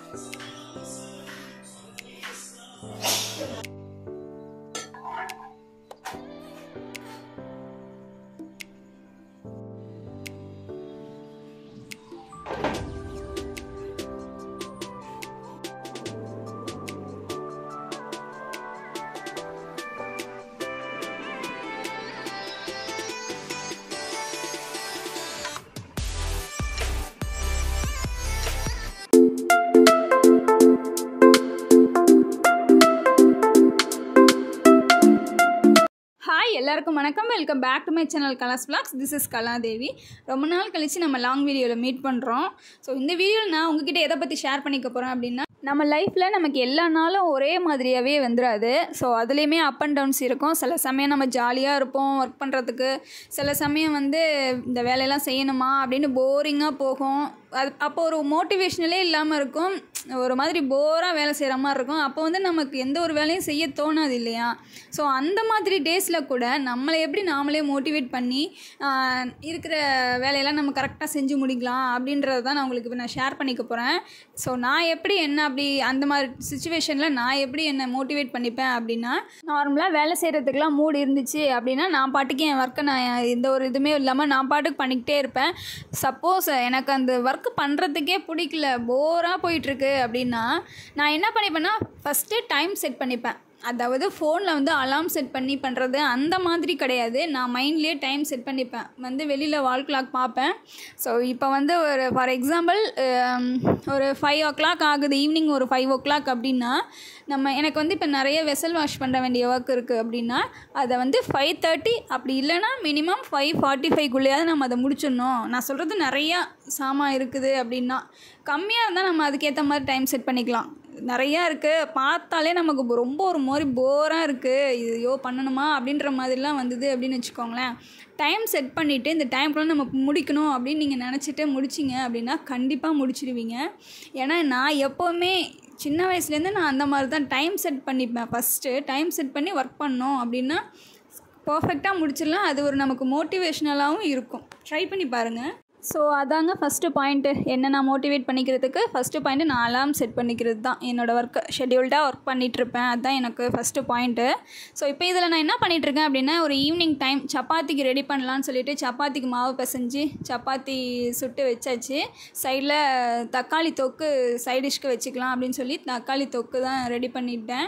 hi எல்லாருக்கும் வணக்கம் welcome back to my channel Kala's vlogs this is Kaladevi ரொம்ப நாள் கழித்து நம்ம லாங் வீடியோவில் மீட் பண்ணுறோம் ஸோ இந்த வீடியோவில் நான் உங்ககிட்ட எதை பற்றி ஷேர் பண்ணிக்க போகிறேன் அப்படின்னா நம்ம லைஃப்பில் நமக்கு எல்லா நாளும் ஒரே மாதிரியாகவே வந்துடாது ஸோ அதுலேயுமே அப் அண்ட் டவுன்ஸ் இருக்கும் சில சமயம் நம்ம ஜாலியாக இருப்போம் ஒர்க் பண்ணுறதுக்கு சில சமயம் வந்து இந்த வேலையெல்லாம் செய்யணுமா அப்படின்னு போரிங்காக போகும் அது அப்போ ஒரு மோட்டிவேஷ்னலே இல்லாமல் இருக்கும் ஒரு மாதிரி போராக வேலை செய்கிற மாதிரி இருக்கும் அப்போ வந்து நமக்கு எந்த ஒரு வேலையும் செய்ய தோணாது இல்லையா ஸோ அந்த மாதிரி டேஸில் கூட நம்மளை எப்படி நாமளே மோட்டிவேட் பண்ணி ஆஹ், இருக்கிற வேலையெல்லாம் நம்ம கரெக்டாக செஞ்சு முடிக்கலாம் அப்படின்றத தான் நான் உங்களுக்கு இப்போ நான் ஷேர் பண்ணிக்க போகிறேன் ஸோ நான் எப்படி என்ன அப்படி அந்த மாதிரி சுச்சுவேஷனில் நான் எப்படி என்னை மோட்டிவேட் பண்ணிப்பேன் அப்படின்னா நார்மலாக வேலை செய்கிறதுக்கெலாம் மூடு இருந்துச்சு அப்படின்னா நான் பாட்டுக்கு என் ஒர்க்கை நான் எந்த ஒரு இதுவுமே இல்லாமல் நான் பாட்டுக்கு பண்ணிக்கிட்டே இருப்பேன் சப்போஸ் எனக்கு அந்த ஒர்க் பண்ணுறதுக்கே பிடிக்கல போராக போயிட்டுருக்கு அப்படின்னா நான் என்ன பண்ணிப்பேன்னா ஃபஸ்ட்டு டைம் செட் பண்ணிப்பேன் அதாவது ஃபோனில் வந்து அலாம் செட் பண்ணி பண்ணுறது அந்த மாதிரி கிடையாது நான் மைண்ட்லேயே டைம் செட் பண்ணிப்பேன் வந்து வெளியில் வால் கிளாக் பார்ப்பேன் ஸோ இப்போ வந்து ஒரு ஃபார் எக்ஸாம்பிள் ஒரு ஃபைவ் ஓ கிளாக் ஆகுது ஈவினிங் ஒரு ஃபைவ் ஓ கிளாக் அப்படின்னா நம்ம எனக்கு வந்து இப்போ நிறைய வெசல் வாஷ் பண்ண வேண்டிய ஒர்க் இருக்குது அப்படின்னா அதை வந்து ஃபைவ் தேர்ட்டி அப்படி இல்லைன்னா மினிமம் ஃபைவ் ஃபார்ட்டி ஃபைவ்க்குள்ளேயாவது நம்ம அதை முடிச்சிடணும் நான் சொல்கிறது நிறையா சாமான் இருக்குது அப்படின்னா கம்மியாக இருந்தால் நம்ம அதுக்கேற்ற மாதிரி டைம் செட் பண்ணிக்கலாம் நிறையா இருக்குது பார்த்தாலே நமக்கு போ- ரொம்ப ஒரு மாதிரி போராக இருக்குது இது ஐயோ பண்ணணுமா அப்படின்ற மாதிரிலாம் வந்தது அப்படின்னு வச்சுக்கோங்களேன் டைம் செட் பண்ணிவிட்டு இந்த டைம்க்குள்ள நம்ம முடிக்கணும் அப்படின்னு நீங்கள் நினச்சிட்டு முடிச்சிங்க அப்படின்னா கண்டிப்பாக முடிச்சிடுவீங்க ஏன்னா நான் எப்போவுமே சின்ன வயசுலேருந்து நான் அந்த மாதிரி தான் டைம் செட் பண்ணிப்பேன் ஃபஸ்ட்டு டைம் செட் பண்ணி ஒர்க் பண்ணோம் அப்படின்னா பர்ஃபெக்டாக முடிச்சிடலாம் அது ஒரு நமக்கு மோட்டிவேஷ்னலாகவும் இருக்கும் ட்ரை பண்ணி பாருங்கள் ஸோ அதாங்க ஃபஸ்ட்டு பாயிண்ட்டு என்ன நான் மோட்டிவேட் பண்ணிக்கிறதுக்கு ஃபஸ்ட்டு பாயிண்ட்டு நான் அலாம் செட் பண்ணிக்கிறது தான் என்னோடய ஒர்க்கு ஷெட்யூல்டாக ஒர்க் பண்ணிகிட்ருப்பேன் அதுதான் எனக்கு ஃபஸ்ட்டு பாயிண்ட்டு ஸோ இப்போ இதில் நான் என்ன பண்ணிகிட்ருக்கேன் அப்படின்னா ஒரு ஈவினிங் டைம் சப்பாத்திக்கு ரெடி பண்ணலான்னு சொல்லிட்டு சப்பாத்திக்கு மாவு பிசைஞ்சு சப்பாத்தி சுட்டு வச்சாச்சு சைடில் தக்காளி தொக்கு சைட் டிஷ்க்கு வச்சுக்கலாம் அப்படின்னு சொல்லி தக்காளி தொக்கு தான் ரெடி பண்ணிட்டேன்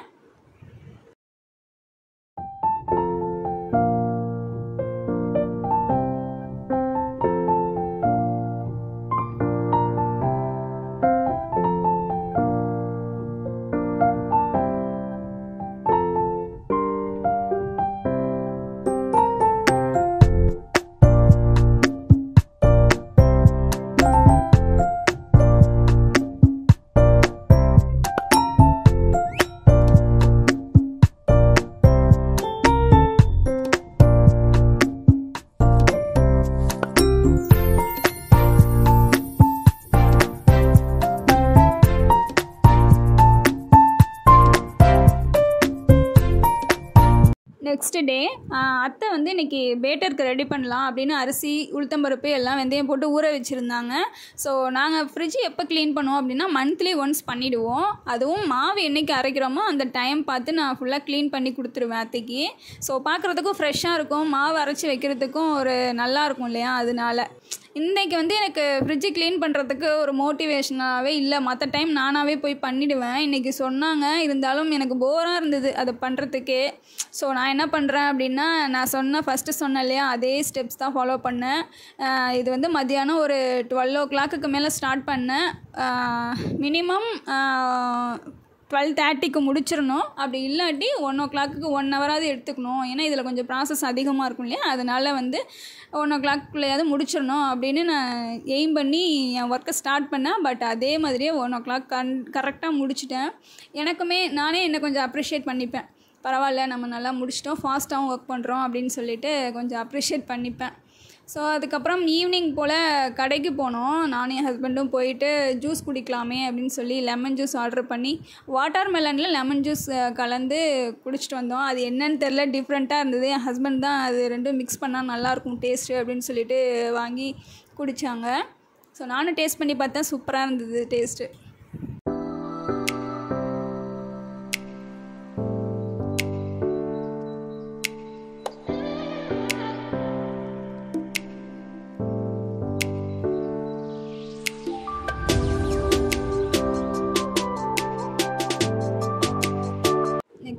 நெக்ஸ்ட் டே அத்தை வந்து இன்றைக்கி பேட்டருக்கு ரெடி பண்ணலாம் அப்படின்னு அரிசி உளுத்தம்பருப்பு எல்லாம் வெந்தயம் போட்டு ஊற வச்சுருந்தாங்க ஸோ நாங்கள் ஃப்ரிட்ஜ் எப்போ க்ளீன் பண்ணுவோம் அப்படின்னா மந்த்லி ஒன்ஸ் பண்ணிவிடுவோம் அதுவும் மாவு என்றைக்கு அரைக்கிறோமோ அந்த டைம் பார்த்து நான் ஃபுல்லாக க்ளீன் பண்ணி கொடுத்துருவேன் அத்தைக்கு ஸோ பார்க்குறதுக்கும் ஃப்ரெஷ்ஷாக இருக்கும் மாவு அரைச்சி வைக்கிறதுக்கும் ஒரு நல்லா இருக்கும் இல்லையா அதனால இன்றைக்கி வந்து எனக்கு ஃப்ரிட்ஜு க்ளீன் பண்ணுறதுக்கு ஒரு மோட்டிவேஷனாகவே இல்லை மற்ற டைம் நானாகவே போய் பண்ணிவிடுவேன் இன்றைக்கி சொன்னாங்க இருந்தாலும் எனக்கு போராக இருந்தது அதை பண்ணுறதுக்கே ஸோ நான் என்ன பண்ணுறேன் அப்படின்னா நான் சொன்ன ஃபஸ்ட்டு சொன்னேன் இல்லையா அதே ஸ்டெப்ஸ் தான் ஃபாலோ பண்ணேன் ஆஹ் இது வந்து மத்தியானம் ஒரு டுவெல் ஓ கிளாக்குக்கு மேலே ஸ்டார்ட் பண்ணேன் மினிமம் டுவெல் தேர்ட்டிக்கு முடிச்சிடணும் அப்படி இல்லாட்டி ஒன் ஓ கிளாக்கு ஒன் ஹவராவது எடுத்துக்கணும் ஏன்னா இதில் கொஞ்சம் ப்ராசஸ் அதிகமாக இருக்கும் இல்லையா அதனால் வந்து ஒன் ஓ கிளாக்குள்ளேயாவது முடிச்சிடணும் அப்படின்னு நான் எய்ம் பண்ணி என் ஒர்க்கை ஸ்டார்ட் பண்ணேன் பட் அதே மாதிரியே ஒன் ஓ கிளாக் கன் கரெக்டாக முடிச்சிட்டேன் எனக்குமே நானே என்னை கொஞ்சம் அப்ரிஷியேட் பண்ணிப்பேன் பரவாயில்ல நம்ம நல்லா முடிச்சிட்டோம் ஃபாஸ்ட்டாகவும் ஒர்க் பண்ணுறோம் அப்படின்னு சொல்லிட்டு கொஞ்சம் அப்ரிஷியேட் பண்ணிப்பேன் ஸோ அதுக்கப்புறம் ஈவினிங் போல் கடைக்கு போனோம் நானும் என் ஹஸ்பண்டும் போயிட்டு ஜூஸ் குடிக்கலாமே அப்படின்னு சொல்லி லெமன் ஜூஸ் ஆர்டர் பண்ணி வாட்டர் மெலனில் லெமன் ஜூஸ் கலந்து குடிச்சிட்டு வந்தோம் அது என்னன்னு தெரில டிஃப்ரெண்ட்டாக இருந்தது என் ஹஸ்பண்ட் தான் அது ரெண்டும் மிக்ஸ் பண்ணால் நல்லாயிருக்கும் டேஸ்ட்டு அப்படின்னு சொல்லிட்டு வாங்கி குடித்தாங்க ஸோ நானும் டேஸ்ட் பண்ணி பார்த்தேன் சூப்பராக இருந்தது டேஸ்ட்டு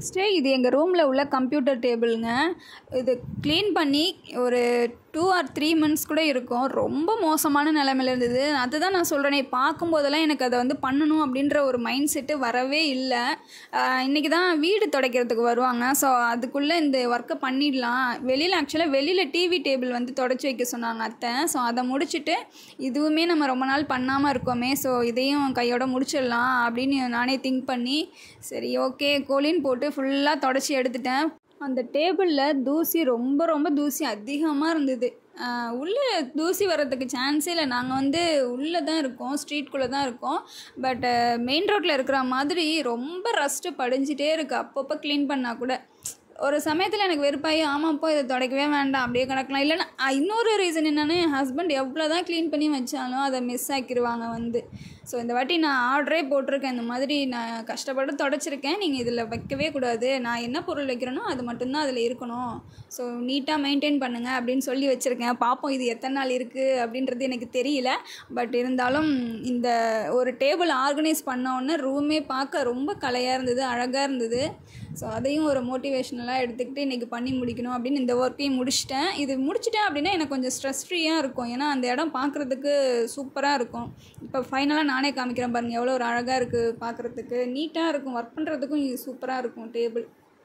நெக்ஸ்ட்டு இது எங்கள் ரூமில் உள்ள கம்ப்யூட்டர் டேபிளுங்க இது க்ளீன் பண்ணி ஒரு டூ ஆர் த்ரீ மந்த்ஸ் கூட இருக்கும் ரொம்ப மோசமான நிலமையில இருந்தது அதுதான் நான் சொல்கிறேனே பார்க்கும்போதெல்லாம் எனக்கு அதை வந்து பண்ணணும் அப்படின்ற ஒரு மைண்ட் செட்டு வரவே இல்லை இன்றைக்கி தான் வீடு துடைக்கிறதுக்கு வருவாங்க ஸோ அதுக்குள்ளே இந்த ஒர்க்கை பண்ணிடலாம் வெளியில் ஆக்சுவலாக வெளியில் டிவி டேபிள் வந்து தொடச்சி வைக்க சொன்னாங்க அத்தை ஸோ அதை முடிச்சுட்டு இதுவுமே நம்ம ரொம்ப நாள் பண்ணாமல் இருக்கோமே ஸோ இதையும் கையோட முடிச்சிடலாம் அப்படின்னு நானே திங்க் பண்ணி சரி ஓகே கோலின் போட்டு ஃபுல்லாக தொடச்சி எடுத்துட்டேன் அந்த டேபிளில் தூசி ரொம்ப ரொம்ப தூசி அதிகமாக இருந்தது ஆஹ் உள்ளே தூசி வர்றதுக்கு சான்ஸே இல்லை நாங்கள் வந்து உள்ளே தான் இருக்கோம் ஸ்ட்ரீட்குள்ளே தான் இருக்கோம் பட் மெயின் ரோட்டில் இருக்கிற மாதிரி ரொம்ப ரஸ்ட்டு படிஞ்சிட்டே இருக்குது அப்பப்போ க்ளீன் பண்ணால் கூட ஒரு சமயத்தில் எனக்கு வெறுப்பாகி ஆமாப்போ இதை துடைக்கவே வேண்டாம் அப்படியே கிடக்கலாம் இல்லைன்னா அஹ் இன்னொரு ரீசன் என்னென்னா என் ஹஸ்பண்ட் எவ்வளோ தான் க்ளீன் பண்ணி வச்சாலும் அதை மிஸ் ஆக்கிடுவாங்க வந்து ஸோ இந்த வாட்டி நான் ஆர்டரே போட்டிருக்கேன் இந்த மாதிரி நான் கஷ்டப்பட்டு தொடச்சிருக்கேன் நீங்கள் இதில் வைக்கவே கூடாது நான் என்ன பொருள் வைக்கிறேனோ அது மட்டும்தான் அதில் இருக்கணும் ஸோ நீட்டாக மெயின்டைன் பண்ணுங்கள் அப்படின்னு சொல்லி வச்சுருக்கேன் பார்ப்போம் இது எத்தனை நாள் இருக்குது அப்படின்றது எனக்கு தெரியல பட் இருந்தாலும் இந்த ஒரு டேபிள் ஆர்கனைஸ் பண்ண உடனே ரூமே பார்க்க ரொம்ப கலையாக இருந்தது அழகாக இருந்தது ஸோ அதையும் ஒரு மோட்டிவேஷ்னலாக எடுத்துக்கிட்டு இன்றைக்கி பண்ணி முடிக்கணும் அப்படின்னு இந்த ஒர்க்கையும் முடிச்சிட்டேன் இது முடிச்சிட்டேன் அப்படின்னா எனக்கு கொஞ்சம் ஸ்ட்ரெஸ் ஃப்ரீயாக இருக்கும் ஏன்னா அந்த இடம் பார்க்குறதுக்கு சூப்பராக இருக்கும் இப்போ ஃபைனலாக நானே காமிக்கிறேன் பாருங்கள் எவ்வளோ ஒரு அழகாக இருக்குது பார்க்குறதுக்கு நீட்டாக இருக்கும் ஒர்க் பண்ணுறதுக்கும் இது சூப்பராக இருக்கும் டேபிள்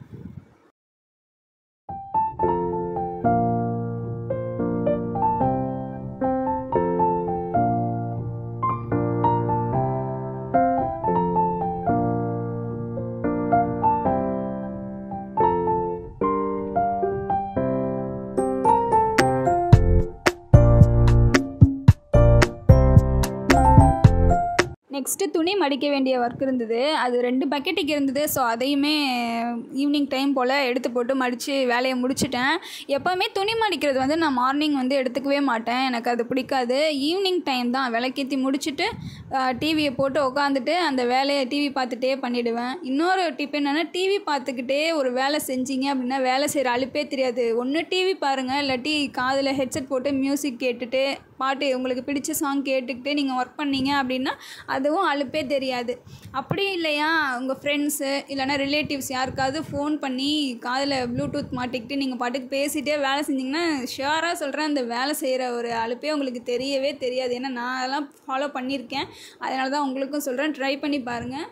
நெக்ஸ்ட்டு துணி மடிக்க வேண்டிய ஒர்க் இருந்தது அது ரெண்டு பக்கெட்டுக்கு இருந்தது ஸோ அதையுமே ஈவினிங் டைம் போல் எடுத்து போட்டு மடித்து வேலையை முடிச்சிட்டேன் எப்போவுமே துணி மடிக்கிறது வந்து நான் மார்னிங் வந்து எடுத்துக்கவே மாட்டேன் எனக்கு அது பிடிக்காது ஈவினிங் டைம் தான் விளக்கேற்றி முடிச்சுட்டு டிவியை போட்டு உட்காந்துட்டு அந்த வேலையை டிவி பார்த்துட்டே பண்ணிவிடுவேன் இன்னொரு டிப் என்னென்னா டிவி பார்த்துக்கிட்டே ஒரு வேலை செஞ்சீங்க அப்படின்னா வேலை செய்கிற அலுப்பே தெரியாது ஒன்று டிவி பாருங்கள் இல்லாட்டி காதில் ஹெட்செட் போட்டு மியூசிக் கேட்டுட்டு பாட்டு உங்களுக்கு பிடிச்ச சாங் கேட்டுக்கிட்டு நீங்கள் ஒர்க் பண்ணீங்க அப்படின்னா அதுவும் அலுப்பே தெரியாது அப்படி இல்லையா உங்கள் ஃப்ரெண்ட்ஸு இல்லைனா ரிலேட்டிவ்ஸ் யாருக்காவது ஃபோன் பண்ணி காதில் ப்ளூடூத் மாட்டிக்கிட்டு நீங்கள் பாட்டுக்கு பேசிகிட்டே வேலை செஞ்சிங்கன்னா ஷுவராக சொல்கிறேன் அந்த வேலை செய்கிற ஒரு அலுப்பே உங்களுக்கு தெரியவே தெரியாது ஏன்னா நான் அதெல்லாம் ஃபாலோ பண்ணியிருக்கேன் அதனால தான் உங்களுக்கும் சொல்கிறேன் ட்ரை பண்ணி பாருங்கள்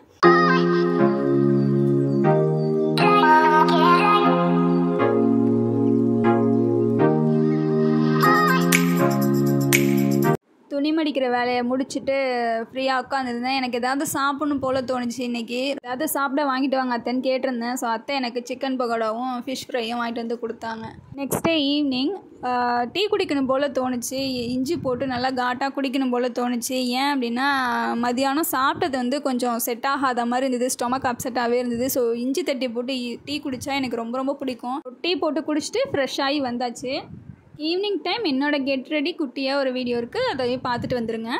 துணி மடிக்கிற வேலையை முடிச்சுட்டு ஃப்ரீயாக உட்காந்துருந்தேன் எனக்கு ஏதாவது சாப்பிடணும் போல் தோணுச்சு இன்றைக்கி ஏதாவது சாப்பிட வாங்கிட்டு வாங்க அத்தைன்னு கேட்டிருந்தேன் ஸோ அத்தை எனக்கு சிக்கன் பகோடாவும் ஃபிஷ் ஃப்ரையும் வாங்கிட்டு வந்து கொடுத்தாங்க நெக்ஸ்ட் டே ஈவினிங் டீ குடிக்கணும் போல் தோணுச்சு இஞ்சி போட்டு நல்லா காட்டாக குடிக்கணும் போல் தோணுச்சு ஏன் அப்படின்னா மதியானம் சாப்பிட்டது வந்து கொஞ்சம் செட் ஆகாத மாதிரி இருந்தது ஸ்டொமக் அப்செட்டாகவே இருந்தது ஸோ இஞ்சி தட்டி போட்டு டீ குடித்தா எனக்கு ரொம்ப ரொம்ப பிடிக்கும் டீ போட்டு குடிச்சிட்டு ஃப்ரெஷ் ஆகி வந்தாச்சு ஈவினிங் டைம் என்னோட கெட் ரெடி குட்டியாக ஒரு வீடியோ இருக்குது அதையும் பார்த்துட்டு வந்துடுங்க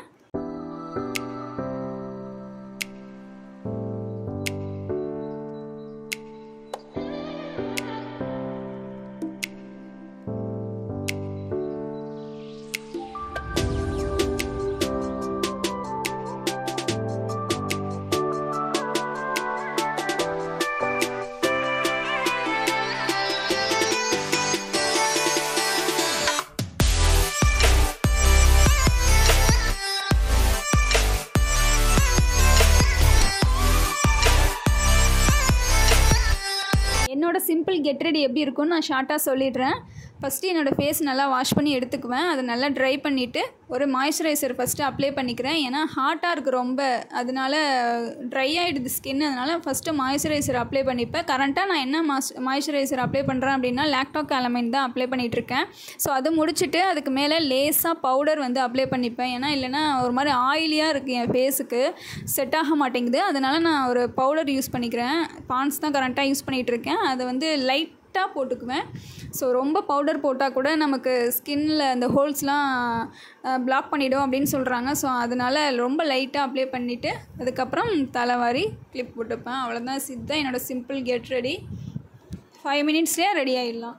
என்னோட சிம்பிள் கெட் ரெடி எப்படி இருக்கும்னு நான் ஷார்ட்டாக சொல்லிடுறேன் ஃபஸ்ட்டு என்னோடய ஃபேஸ் நல்லா வாஷ் பண்ணி எடுத்துக்குவேன் அதை நல்லா ட்ரை பண்ணிவிட்டு ஒரு மாய்ஸ்சரைசர் ஃபஸ்ட்டு அப்ளை பண்ணிக்கிறேன் ஏன்னா ஹாட்டாக இருக்குது ரொம்ப அதனால ட்ரை ஆகிடுது ஸ்கின் அதனால் ஃபஸ்ட்டு மாய்ஸ்சரைசர் அப்ளை பண்ணிப்பேன் கரண்ட்டாக நான் என்ன மாஸ் மாய்ஸ்சரைசர் அப்ளை பண்ணுறேன் அப்படின்னா லேக்டோ கேலமைன் தான் அப்ளை பண்ணிகிட்ருக்கேன் ஸோ அது முடிச்சுட்டு அதுக்கு மேலே லேஸாக பவுடர் வந்து அப்ளை பண்ணிப்பேன் ஏன்னா இல்லைன்னா ஒரு மாதிரி ஆயிலியாக இருக்குது என் ஃபேஸுக்கு செட் ஆக மாட்டேங்குது அதனால் நான் ஒரு பவுடர் யூஸ் பண்ணிக்கிறேன் பான்ஸ் தான் கரண்ட்டாக யூஸ் பண்ணிகிட்டு இருக்கேன் அதை வந்து லைட் லைட்டாக போட்டுக்குவேன் ஸோ ரொம்ப பவுடர் போட்டால் கூட நமக்கு ஸ்கின்னில் அந்த ஹோல்ஸ்லாம் பிளாக் பண்ணிவிடும் அப்படின்னு சொல்கிறாங்க ஸோ அதனால் ரொம்ப லைட்டாக அப்ளை பண்ணிவிட்டு அதுக்கப்புறம் தலைவாரி கிளிப் போட்டுப்பேன் அவ்வளோதான் சித்தான் என்னோடய சிம்பிள் கெட் ரெடி ஃபைவ் மினிட்ஸ்லேயே ரெடி ஆகிடலாம்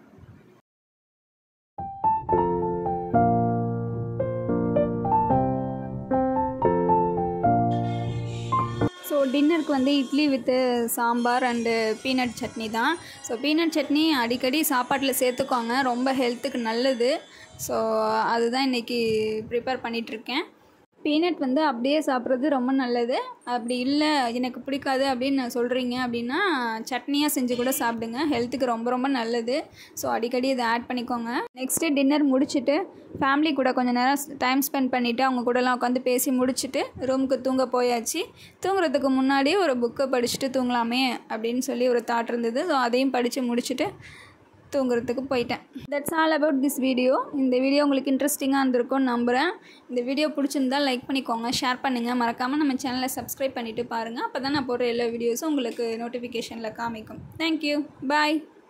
ஸோ டின்னருக்கு வந்து idli with sambar and peanut chutney தான் ஸோ பீனட் சட்னி அடிக்கடி சாப்பாட்டில் சேர்த்துக்கோங்க ரொம்ப ஹெல்த்துக்கு நல்லது ஸோ அதுதான் இன்றைக்கி ப்ரிப்பேர் பண்ணிகிட்ருக்கேன் பீனட் வந்து அப்படியே சாப்பிட்றது ரொம்ப நல்லது அப்படி இல்லை எனக்கு பிடிக்காது அப்படின்னு சொல்கிறீங்க அப்படின்னா சட்னியாக செஞ்சு கூட சாப்பிடுங்க ஹெல்த்துக்கு ரொம்ப ரொம்ப நல்லது ஸோ அடிக்கடி இதை ஆட் பண்ணிக்கோங்க நெக்ஸ்ட்டு டின்னர் முடிச்சுட்டு ஃபேமிலி கூட கொஞ்சம் நேரம் டைம் ஸ்பெண்ட் பண்ணிவிட்டு அவங்க கூடலாம் உட்காந்து பேசி முடிச்சுட்டு ரூமுக்கு தூங்க போயாச்சு தூங்குறதுக்கு முன்னாடி ஒரு புக்கை படிச்சுட்டு தூங்கலாமே அப்படின்னு சொல்லி ஒரு தாட் இருந்தது ஸோ அதையும் படித்து முடிச்சுட்டு தூங்குறதுக்கு போயிட்டேன் that's all about this video இந்த வீடியோ உங்களுக்கு இன்ட்ரெஸ்டிங்காக இருந்திருக்கும்னு நம்புகிறேன் இந்த வீடியோ பிடிச்சிருந்தா லைக் பண்ணிக்கோங்க ஷேர் பண்ணுங்கள் மறக்காமல் நம்ம சேனலை சப்ஸ்கிரைப் பண்ணிவிட்டு பாருங்கள் அப்போ தான் நான் போடுற எல்லா வீடியோஸும் உங்களுக்கு நோட்டிஃபிகேஷனில் காமிக்கும் தேங்க்யூ பாய்